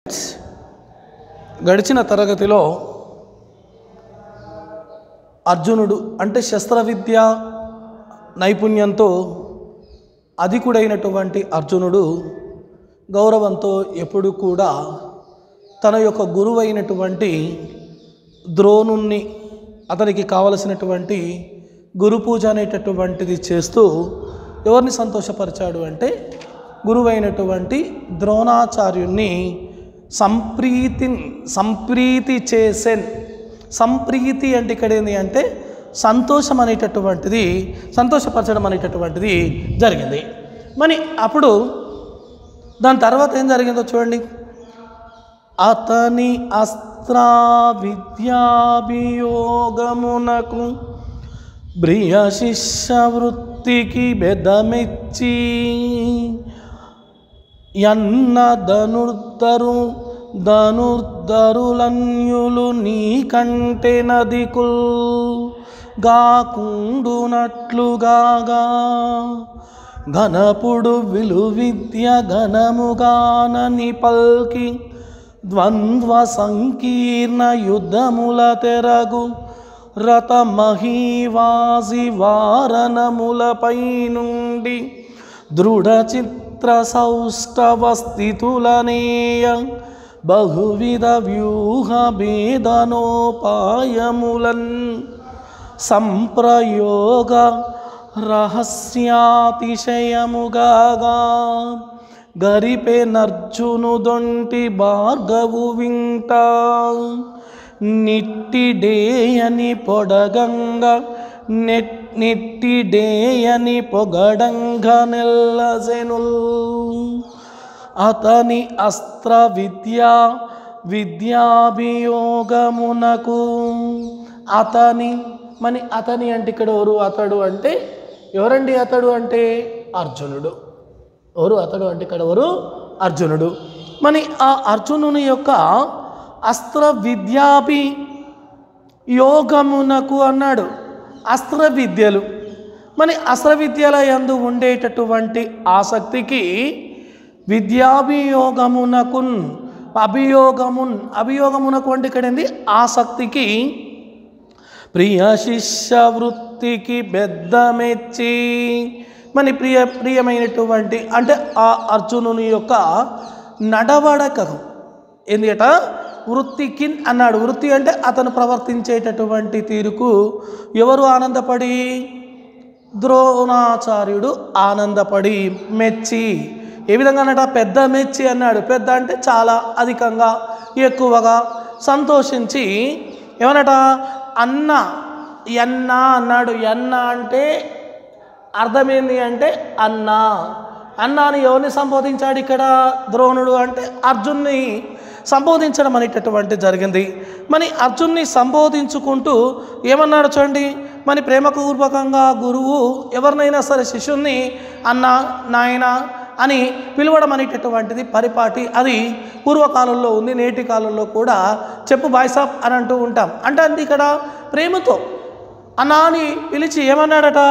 గడిచిన తరగతిలో అర్జునుడు అంటే శస్త్ర విద్య నైపుణ్యంతో అధికుడైనటువంటి అర్జునుడు గౌరవంతో ఎప్పుడు కూడా తన యొక్క గురువైనటువంటి ద్రోణుణ్ణి అతనికి కావలసినటువంటి గురు పూజ అనేటటువంటిది చేస్తూ ఎవరిని సంతోషపరిచాడు అంటే గురువైనటువంటి ద్రోణాచార్యుణ్ణి సంప్రీతి సంప్రీతి చేసెన్ సంప్రీతి అంటే ఇక్కడ ఏంటి అంటే సంతోషం అనేటటువంటిది సంతోషపరచడం అనేటటువంటిది జరిగింది మరి అప్పుడు దాని తర్వాత ఏం జరిగిందో చూడండి అతని అస్త్రా విద్యాభియోగమునకు ప్రియ శిష్య వృత్తికి బెదమెచ్చి ఎన్న ధనుర్ధరు ధనుర్ధరులన్యులు నీ కంటే నదికుల్ గాకుండునట్లుగాగా ఘనపుడు విలు విద్య ఘనముగానని పల్కి ద్వంద్వ సంకీర్ణ యుద్ధముల తెరగు రత మహీవాసి వారణములపై నుండి దృఢ చిత్ర సౌష్ఠవ స్థితులనేయ బహువిధ వ్యూహ భేదనోపాయములన్ సంప్రయోగ రహస్యాతిశయముగాగా గరిపే నర్జును దొంటి భార్గవు వింట నిట్టిడేయని పొడగంగ నెట్ నెట్టిడేయని పొగడంగ నెల్లసెనుల్ అతని అస్త్ర విద్య విద్యాభియోగమునకు అతని మరి అతని అంటే ఇక్కడ ఎవరు అతడు అంటే ఎవరండి అతడు అంటే అర్జునుడు ఎవరు అతడు అంటే ఇక్కడ ఎవరు అర్జునుడు మరి ఆ అర్జునుని యొక్క అస్త్ర విద్యాభి యోగమునకు అన్నాడు అస్త్ర విద్యలు మరి అస్త్ర విద్యల యందు ఉండేటటువంటి ఆసక్తికి విద్యాభియోగమునకున్ అభియోగమున్ అభియోగమునకు అంటే ఇక్కడ ఏంది ఆసక్తికి ప్రియ శిష్య వృత్తికి బెద్దమెచ్చి మన ప్రియ ప్రియమైనటువంటి అంటే ఆ అర్జునుని యొక్క నడవడకకు ఎందుకట వృత్తికి అన్నాడు వృత్తి అంటే అతను ప్రవర్తించేటటువంటి తీరుకు ఎవరు ఆనందపడి ద్రోణాచార్యుడు ఆనందపడి మెచ్చి ఏ విధంగా అన్నట పెద్ద మెచ్చి అన్నాడు పెద్ద అంటే చాలా అధికంగా ఎక్కువగా సంతోషించి ఏమన్నట అన్న ఎన్న అన్నాడు ఎన్న అంటే అర్థమైంది అంటే అన్న అన్న అని ఎవరిని సంబోధించాడు ఇక్కడ ద్రోణుడు అంటే అర్జున్ని సంబోధించడం అనేటటువంటి జరిగింది మరి అర్జున్ని సంబోధించుకుంటూ ఏమన్నాడు చూడండి మరి ప్రేమపూర్వకంగా గురువు ఎవరినైనా సరే శిష్యుణ్ణి అన్న నాయన అని పిలవడం అనేటటువంటిది పరిపాటి అది పూర్వకాలంలో ఉంది నేటి కాలంలో కూడా చెప్పు బాయ్సాప్ అని అంటూ ఉంటాం అంటే అది ఇక్కడ ప్రేమతో అన్నా అని పిలిచి ఏమన్నాడట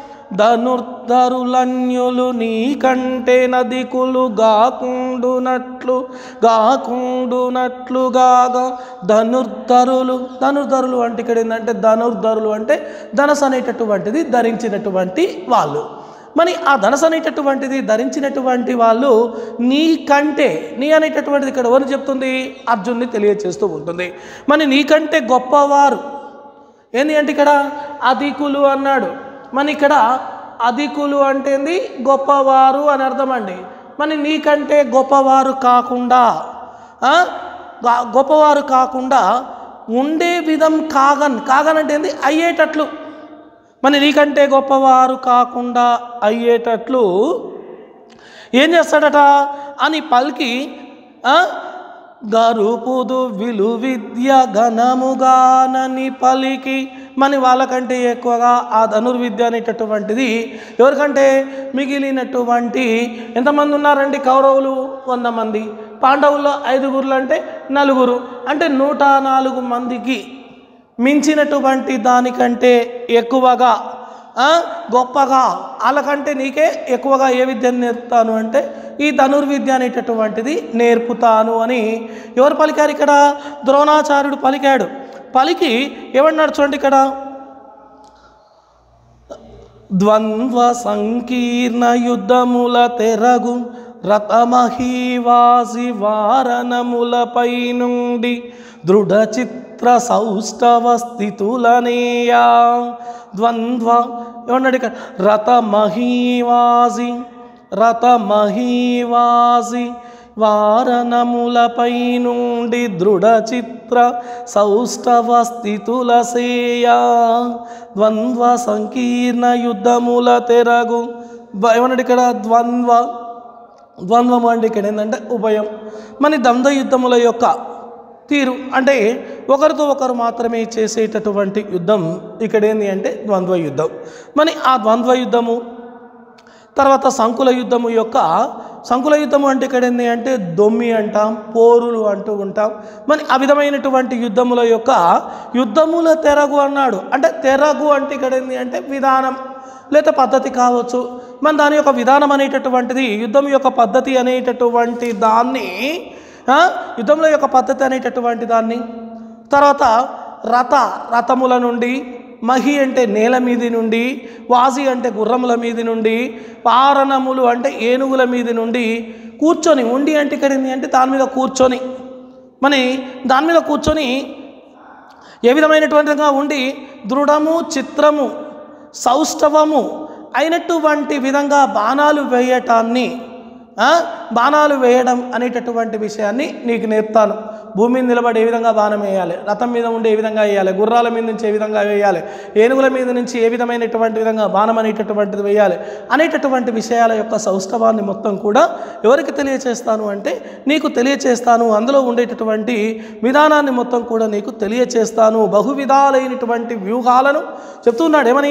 ధనుర్ధరులన్యులు నీ కంటే నదికులు గాకుండునట్లు గాకుండునట్లుగాగా ధనుర్ధరులు ధనుర్ధరులు అంటే ఇక్కడ ఏంటంటే ధనుర్ధరులు అంటే ధనస్ అనేటటువంటిది ధరించినటువంటి వాళ్ళు మరి ఆ ధనస్ అనేటటువంటిది ధరించినటువంటి వాళ్ళు నీ కంటే నీ అనేటటువంటిది ఇక్కడ ఎవరు చెప్తుంది అర్జున్ని తెలియచేస్తూ ఉంటుంది మరి నీకంటే గొప్పవారు ఏంది అంటే ఇక్కడ అధికులు అన్నాడు మన ఇక్కడ అధికులు అంటే ఏంది గొప్పవారు అని అర్థం అండి మరి నీకంటే గొప్పవారు కాకుండా ఆ, గా- గొప్పవారు కాకుండా ఉండే విధం కాగన్ కాగన్ అంటే ఏంది అయ్యేటట్లు మరి నీకంటే గొప్పవారు కాకుండా అయ్యేటట్లు ఏం చేస్తాడట అని పలికి ఆ, గరుపుదు విలు విద్య ఘనముగానని పలికి మరి వాళ్ళకంటే ఎక్కువగా ఆ ధనుర్విద్య అనేటటువంటిది ఎవరికంటే మిగిలినటువంటి ఎంతమంది ఉన్నారండి కౌరవులు వంద మంది పాండవుల్లో ఐదుగురులు అంటే నలుగురు అంటే నూట నాలుగు మందికి మించినటువంటి దానికంటే ఎక్కువగా ఆ, గొప్పగా వాళ్ళకంటే నీకే ఎక్కువగా ఏ విద్యను నేర్పుతాను అంటే ఈ ధనుర్విద్య అనేటటువంటిది నేర్పుతాను అని ఎవరు పలికారు ఇక్కడ ద్రోణాచార్యుడు పలికాడు పలికి ఏమన్నాడు చూడండి ఇక్కడ ద్వంద్వ సంకీర్ణ యుద్ధముల తెరగు రథమహీవాసి వారణములపై నుండి దృఢ చిత్ర సౌష్ఠవ స్థితులనేయా ద్వంద్వ ఏమన్నాడు ఇక్కడ రథమహీవాసి రథమహీవాసి వారణములపై నుండి దృఢ చిత్ర సౌష్ఠవ స్థితుల సేయా ద్వంద్వ సంకీర్ణ యుద్ధముల తెరగు బ- ఏమన్నాడు ఇక్కడ ద్వంద్వ ద్వంద్వం అంటే ఇక్కడ ఏంటంటే ఉభయం మన ద్వంద్వ యుద్ధముల యొక్క తీరు అంటే ఒకరితో ఒకరు మాత్రమే చేసేటటువంటి యుద్ధం ఇక్కడ ఏంటి అంటే ద్వంద్వ యుద్ధం మరి ఆ ద్వంద్వ యుద్ధము తర్వాత సంకుల యుద్ధము యొక్క సంకుల యుద్ధము అంటే ఇక్కడ ఏంటి అంటే దొమ్మి అంటాం పోరులు అంటూ ఉంటాం మరి ఆ విధమైనటువంటి యుద్ధముల యొక్క యుద్ధముల తెరగు అన్నాడు అంటే తెరగు అంటే ఇక్కడ ఏంటి అంటే విధానం లేదా పద్ధతి కావచ్చు మన దాని యొక్క విధానం అనేటటువంటిది యుద్ధం యొక్క పద్ధతి అనేటటువంటి దాన్ని ఆ, యుద్ధంలో యొక్క పద్ధతి అనేటటువంటి దాన్ని తర్వాత రథ రథముల నుండి మహి అంటే నేల మీది నుండి వాసి అంటే గుర్రముల మీది నుండి పారణములు అంటే ఏనుగుల మీది నుండి కూర్చొని ఉండి అంటే ఇక్కడ ఏంది అంటే దాని మీద కూర్చొని మరి దాని మీద కూర్చొని ఏ విధమైనటువంటిగా ఉండి దృఢము చిత్రము సౌష్ఠవము అయినటువంటి విధంగా బాణాలు వేయటాన్ని ఆ, బాణాలు వేయడం అనేటటువంటి విషయాన్ని నీకు నేర్పుతాను భూమి మీద నిలబడి ఏ విధంగా బాణం వేయాలి రథం మీద ఉండి ఏ విధంగా వేయాలి గుర్రాల మీద నుంచి ఏ విధంగా వేయాలి ఏనుగుల మీద నుంచి ఏ విధమైనటువంటి విధంగా బాణం అనేటటువంటిది వేయాలి అనేటటువంటి విషయాల యొక్క సౌష్ఠవాన్ని మొత్తం కూడా ఎవరికి తెలియచేస్తాను అంటే నీకు తెలియచేస్తాను అందులో ఉండేటటువంటి విధానాన్ని మొత్తం కూడా నీకు తెలియచేస్తాను బహువిధాలైనటువంటి వ్యూహాలను చెప్తున్నాడు ఏమని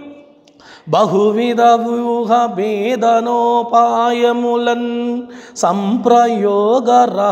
బహువిధ వ్యూహ భేదనోపాయములన్ సంప్రయోగ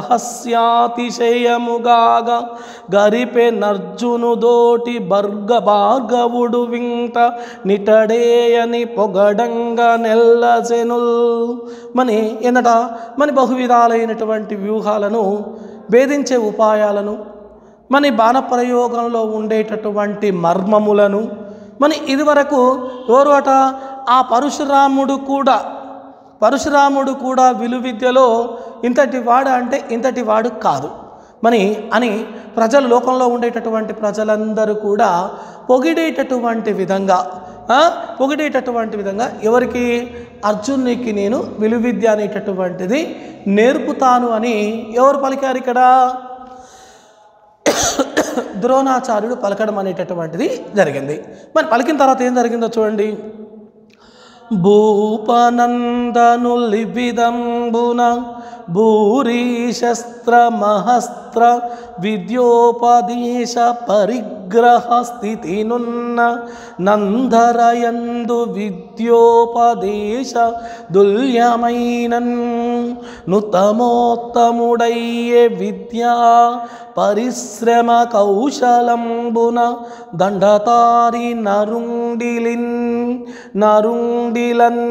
రహస్యాతిశయముగాగా గరిపె నర్జును దోటి భర్గ భార్గవుడు వింట నిటడేయని పొగడంగ నెల్లసెనుల్ మని ఎన్నట మన బహువిధాలైనటువంటి వ్యూహాలను భేదించే ఉపాయాలను మన బాణప్రయోగంలో ఉండేటటువంటి మర్మములను మన ఇదివరకు ఎవరు అట ఆ పరశురాముడు కూడా పరశురాముడు కూడా విలువిద్యలో ఇంతటి వాడు అంటే ఇంతటి వాడు కాదు మని అని ప్రజలు లోకంలో ఉండేటటువంటి ప్రజలందరూ కూడా పొగిడేటటువంటి విధంగా ఆ, పొగిడేటటువంటి విధంగా ఎవరికి అర్జునునికి నేను విలువిద్య అనేటటువంటిది నేర్పుతాను అని ఎవరు పలికారు ఇక్కడ ద్రోణాచార్యుడు పలకడం అనేటటువంటిది జరిగింది మరి పలికిన తర్వాత ఏం జరిగిందో చూడండి భూపనందను లిబిదంబున భూరి శస్త్ర మహస్త్ర విద్యోపదేశ పరిగ్రహ స్థితినున్న నందరయందు విద్యోపదేశ దుల్యమైనన్ నుతమోత్తముడయ్యే విద్యా పరిశ్రమ కౌశలంబున దండతారి నరుండిలిన్ నరుండిలన్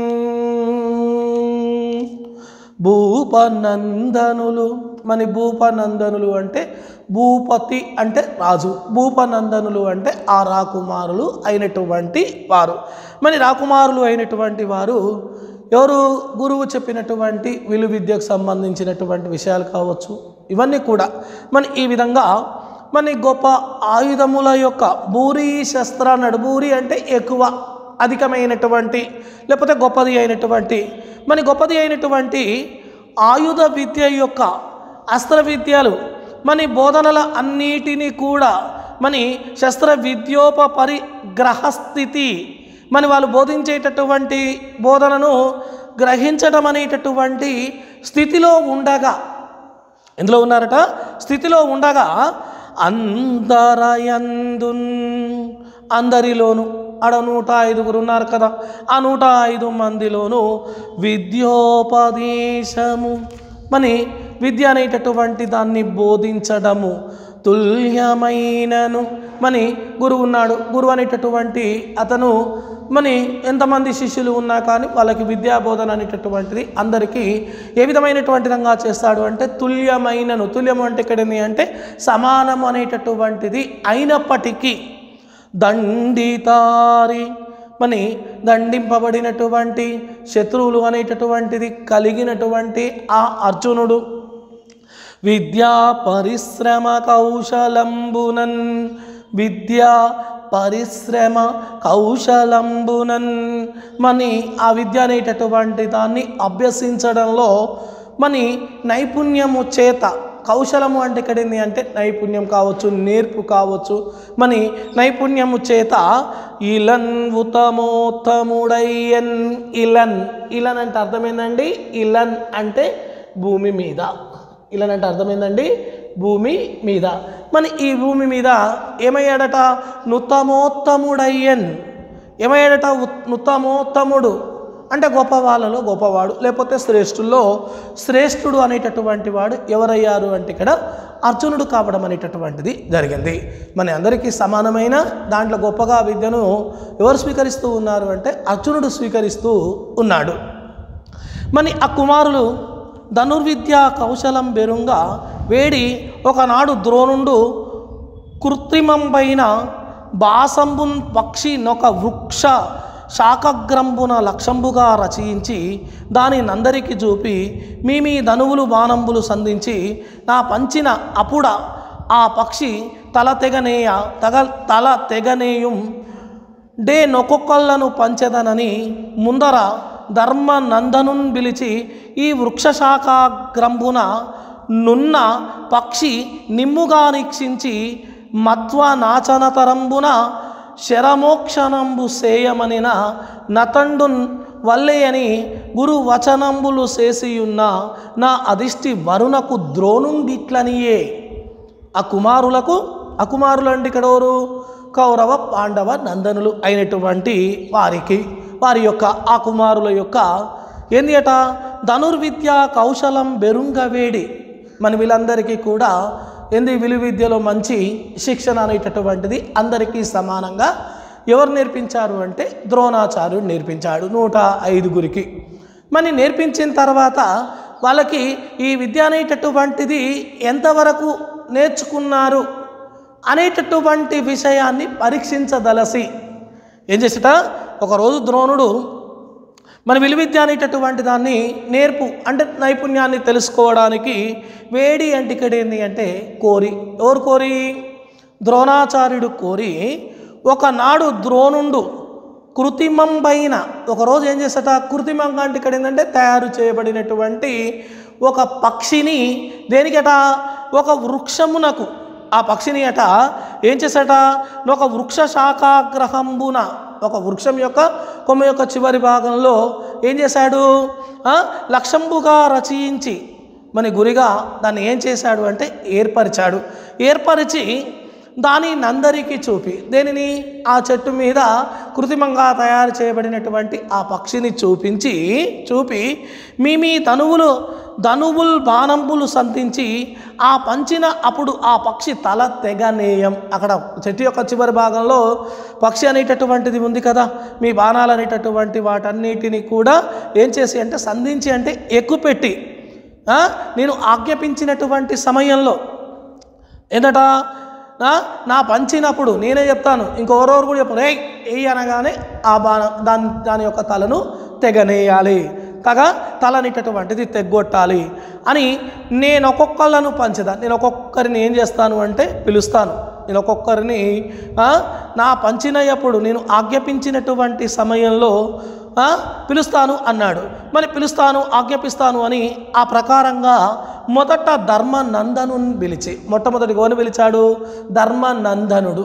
భూపనందనులు మన భూపనందనులు అంటే భూపతి అంటే రాజు భూపనందనులు అంటే ఆ రాకుమారులు అయినటువంటి వారు మరి రాకుమారులు అయినటువంటి వారు ఎవరు గురువు చెప్పినటువంటి విలు విద్యకు సంబంధించినటువంటి విషయాలు కావచ్చు ఇవన్నీ కూడా మన ఈ విధంగా మన గొప్ప ఆయుధముల యొక్క బూరి శస్త్ర అన్నాడు బూరి అంటే ఎక్కువ అధికమైనటువంటి లేకపోతే గొప్పది అయినటువంటి మన గొప్పది అయినటువంటి ఆయుధ విద్య యొక్క అస్త్ర విద్యలు మన బోధనల అన్నిటినీ కూడా మన శస్త్ర విద్యోప పరిగ్రహస్థితి మన వాళ్ళు బోధించేటటువంటి బోధనను గ్రహించడం అనేటటువంటి స్థితిలో ఉండగా ఎందులో ఉన్నారట స్థితిలో ఉండగా అందరయందున్ అందరిలోను ఆడ నూట ఐదుగురు ఉన్నారు కదా ఆ నూట ఐదు మందిలోను విద్యోపదేశము మని విద్య అనేటటువంటి దాన్ని బోధించడము తుల్యమైనను మని గురువు ఉన్నాడు గురువు అనేటటువంటి అతను మని ఎంతమంది శిష్యులు ఉన్నా కానీ వాళ్ళకి విద్యాబోధన అనేటటువంటిది అందరికీ ఏ విధమైనటువంటి విధంగా చేస్తాడు అంటే తుల్యమైనను తుల్యము అంటే ఇక్కడ ఏంది అంటే సమానం అనేటటువంటిది అయినప్పటికీ దండితారి మని దండింపబడినటువంటి శత్రువులు అనేటటువంటిది కలిగినటువంటి ఆ అర్జునుడు విద్యా పరిశ్రమ కౌశలంబునన్ విద్యా పరిశ్రమ కౌశలంబునన్ మని ఆ విద్య అనేటటువంటి దాన్ని అభ్యసించడంలో మని నైపుణ్యము చేత కౌశలము అంటే ఇక్కడ ఏంది అంటే నైపుణ్యం కావచ్చు నేర్పు కావచ్చు మని నైపుణ్యము చేత ఇలన్ ఉతమోత్తముడయ్యన్ ఇలన్ ఇలన్ అంటే అర్థమైందండి ఇలన్ అంటే భూమి మీద ఇలన్ అంటే అర్థమైందండి భూమి మీద మరి ఈ భూమి మీద ఏమయ్యాడట నుతమోత్తముడయ్యన్ ఏమయ్యాడట ఉత్- నుతమోత్తముడు అంటే గొప్ప వాళ్ళలో గొప్పవాడు లేకపోతే శ్రేష్ఠుల్లో శ్రేష్ఠుడు అనేటటువంటి వాడు ఎవరయ్యారు అంటే ఇక్కడ అర్జునుడు కావడం అనేటటువంటిది జరిగింది మన అందరికీ సమానమైన దాంట్లో గొప్పగా విద్యను ఎవరు స్వీకరిస్తూ ఉన్నారు అంటే అర్జునుడు స్వీకరిస్తూ ఉన్నాడు మరి ఆ కుమారులు ధనుర్విద్య కౌశలం బెరుంగా వేడి ఒకనాడు ద్రోణుండు కృత్రిమంపైన బాసంబున్ పక్షి నొక వృక్ష శాఖగ్రంబున లక్షంబుగా రచయించి దాని నందరికి చూపి మీ మీ ధనువులు బాణంబులు సంధించి నా పంచిన అపుడ ఆ పక్షి తల తెగనేయ తగ తల తెగనేయం డే నొక్కొక్కళ్ళను పంచెదనని ముందర ధర్మ నందనున్ పిలిచి ఈ వృక్షశాఖాగ్రంభున నున్న పక్షి నిమ్ముగా నిక్షించి మత్వ నాచనతరంబున శరమోక్షణంబు సేయమనిన నతండున్ వల్లేయని గురు వచనంబులు చేసియున్న నా అదిష్టి వరుణకు ద్రోణుంగిట్లనియే ఆ కుమారులకు ఆ కుమారులు అంటే ఇక్కడ ఎవరు కౌరవ పాండవ నందనులు అయినటువంటి వారికి వారి యొక్క ఆ కుమారుల యొక్క ఏంది అట ధనుర్విద్య కౌశలం బెరుంగవేడి మన వీళ్ళందరికీ కూడా ఏంది విలువిద్యలో మంచి శిక్షణ అనేటటువంటిది అందరికీ సమానంగా ఎవరు నేర్పించారు అంటే ద్రోణాచార్యుడు నేర్పించాడు నూట ఐదుగురికి మరి నేర్పించిన తర్వాత వాళ్ళకి ఈ విద్య అనేటటువంటిది ఎంతవరకు నేర్చుకున్నారు అనేటటువంటి విషయాన్ని పరీక్షించదలసి ఏం చేసేట ఒకరోజు ద్రోణుడు మన విలువిద్య అనేటటువంటి దాన్ని నేర్పు అంటే నైపుణ్యాన్ని తెలుసుకోవడానికి వేడి అంటే ఇక్కడ ఏంటి అంటే కోరి ఎవరు కోరి ద్రోణాచార్యుడు కోరి ఒకనాడు ద్రోణుండు కృత్రిమంపైన ఒకరోజు ఏం చేస్తాట కృత్రిమంగా అంటే ఇక్కడ ఏంటంటే తయారు చేయబడినటువంటి ఒక పక్షిని దేనికట ఒక వృక్షమునకు ఆ పక్షిని అట ఏం చేశాట ఒక వృక్ష శాఖాగ్రహంబున ఒక వృక్షం యొక్క కొమ్మ యొక్క చివరి భాగంలో ఏం చేశాడు ఆ, లక్షంబుగా రచయించి మన గురిగా దాన్ని ఏం చేశాడు అంటే ఏర్పరిచాడు ఏర్పరిచి దాని నందరికి చూపి దేనిని ఆ చెట్టు మీద కృత్రిమంగా తయారు చేయబడినటువంటి ఆ పక్షిని చూపించి చూపి మీ మీ తనువులు ధనువుల్ బాణంబులు సంధించి ఆ పంచిన అప్పుడు ఆ పక్షి తల తెగనేయం అక్కడ చెట్టు యొక్క చివరి భాగంలో పక్షి అనేటటువంటిది ఉంది కదా మీ బాణాలు అనేటటువంటి వాటన్నిటిని కూడా ఏం చేసి అంటే సంధించి అంటే ఎక్కుపెట్టి ఆ, నేను ఆజ్ఞాపించినటువంటి సమయంలో ఏంటట ఆ, నా పంచినప్పుడు నేనే చెప్తాను ఇంకెవరెవరు కూడా చెప్పారు ఏ ఏ అనగానే ఆ బాణ దాని దాని యొక్క తలను తెగనేయాలి తగ తలనిటటువంటిది తెగ్గొట్టాలి అని నేను ఒక్కొక్కళ్ళను పంచదా నేను ఒక్కొక్కరిని ఏం చేస్తాను అంటే పిలుస్తాను నేను ఒక్కొక్కరిని ఆ, నా పంచినప్పుడు నేను ఆజ్ఞాపించినటువంటి సమయంలో ఆ, పిలుస్తాను అన్నాడు మరి పిలుస్తాను ఆజ్ఞాపిస్తాను అని ఆ ప్రకారంగా మొదట ధర్మనందను పిలిచి మొట్టమొదటి ఎవరిని పిలిచాడు ధర్మనందనుడు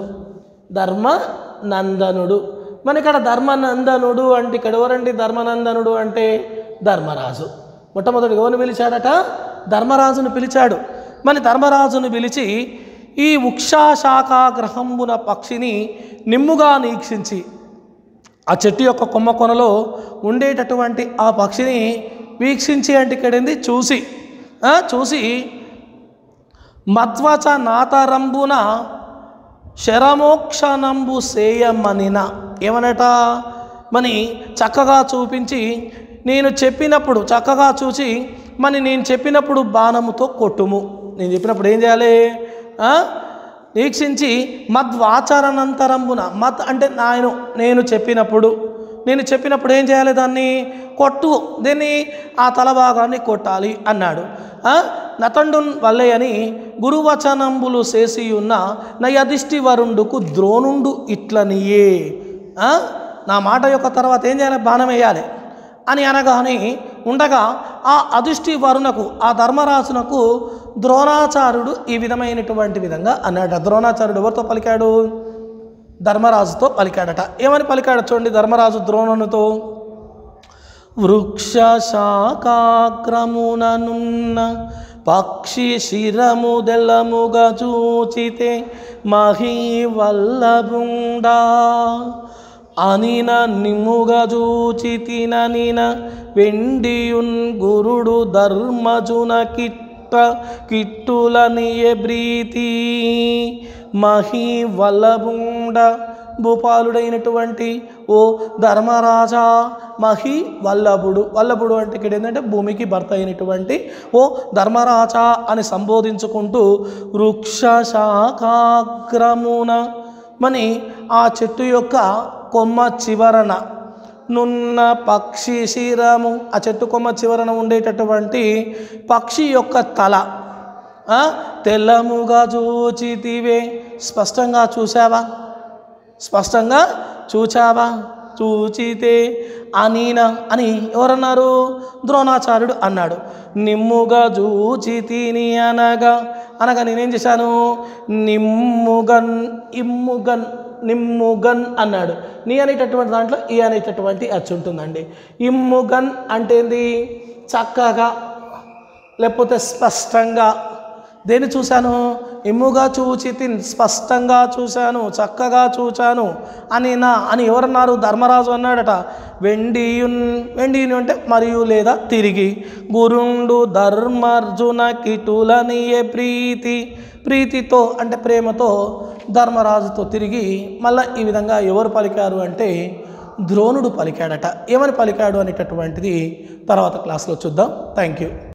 ధర్మనందనుడు మన ఇక్కడ ధర్మనందనుడు అంటే ఇక్కడ ఎవరండి ధర్మనందనుడు అంటే ధర్మరాజు మొట్టమొదటి ఎవరిని పిలిచాడట ధర్మరాజును పిలిచాడు మరి ధర్మరాజును పిలిచి ఈ ఉక్షాశాఖాగ్రహంబున పక్షిని నిమ్ముగా నీక్షించి ఆ చెట్టు యొక్క కొమ్మ కొనలో ఉండేటటువంటి ఆ పక్షిని వీక్షించి అంటే ఇక్కడేంది చూసి ఆ, చూసి మధ్వచ నాతరంబున శరమోక్షణంబు సేయమనిన ఏమనట మని చక్కగా చూపించి నేను చెప్పినప్పుడు చక్కగా చూసి మరి నేను చెప్పినప్పుడు బాణముతో కొట్టుము నేను చెప్పినప్పుడు ఏం చేయాలి ఆ? వీక్షించి మద్వాచరణంతరంబున మత్ అంటే నాయను నేను చెప్పినప్పుడు నేను చెప్పినప్పుడు ఏం చేయాలి దాన్ని కొట్టు దీన్ని ఆ తల భాగాన్ని కొట్టాలి అన్నాడు ఆ? నతండు వల్లే అని గురువచనంబులు చేసి ఉన్న నయధిష్టి వరుండుకు ద్రోణుండు ఇట్లనియే ఆ? నా మాట యొక్క తర్వాత ఏం చేయాలి బాణం వేయాలి అని అనగానే ఉండగా ఆ అదృష్టి వరుణకు ఆ ధర్మరాజునకు ద్రోణాచార్యుడు ఈ విధమైనటువంటి విధంగా అన్నాడు ద్రోణాచార్యుడు ఎవరితో పలికాడు ధర్మరాజుతో పలికాడట ఏమని పలికాడు చూడండి ధర్మరాజు ద్రోణునితో వృక్ష శాఖాగ్రముననున్న పక్షి శిరముదెల్లముగా చూచితే మహీ వల్లభుండా అనిన నిమ్ముగా చూచి తిననిన వెండియున్ గురుడు ధర్మజున కిట్ట కిట్టులనియ బ్రీతి మహి వల్లభుండ భూపాలుడైనటువంటి ఓ ధర్మరాజా మహి వల్లభుడు వల్లభుడు అంటే ఇక్కడ ఏంటంటే భూమికి భర్త అయినటువంటి ఓ ధర్మరాజా అని సంబోధించుకుంటూ వృక్ష శాఖాగ్రమున మని ఆ చెట్టు యొక్క కొమ్మ చివరన నున్న పక్షి శిరము ఆ చెట్టు కొమ్మ చివరన ఉండేటటువంటి పక్షి యొక్క తల ఆ, తెల్లముగా చూచితివే స్పష్టంగా చూసావా స్పష్టంగా చూచావా చూచితే అనీన అని ఎవరన్నారు ద్రోణాచార్యుడు అన్నాడు నిమ్ముగా చూచి తిని అనగా అనగా నేనేం చేశాను నిమ్ముగన్ ఇమ్ముగన్ నిమ్ముగన్ అన్నాడు నీ అనేటటువంటి దాంట్లో ఈ అనేటటువంటి అచ్చు ఉంటుందండి ఇమ్ముగన్ అంటే ఏంది చక్కగా లేకపోతే స్పష్టంగా దేన్ని చూశాను ఇమ్ముగా చూచి తిన్ స్పష్టంగా చూశాను చక్కగా చూచాను అని నా అని ఎవరన్నారు ధర్మరాజు అన్నాడట వెండియున్ వెండియుని అంటే మరియు లేదా తిరిగి గురుండు ధర్మార్జున కిటులనియే ప్రీతి ప్రీతితో అంటే ప్రేమతో ధర్మరాజుతో తిరిగి మళ్ళీ ఈ విధంగా ఎవరు పలికారు అంటే ద్రోణుడు పలికాడట ఏమని పలికాడు అనేటటువంటిది తర్వాత క్లాస్లో చూద్దాం థ్యాంక్ యూ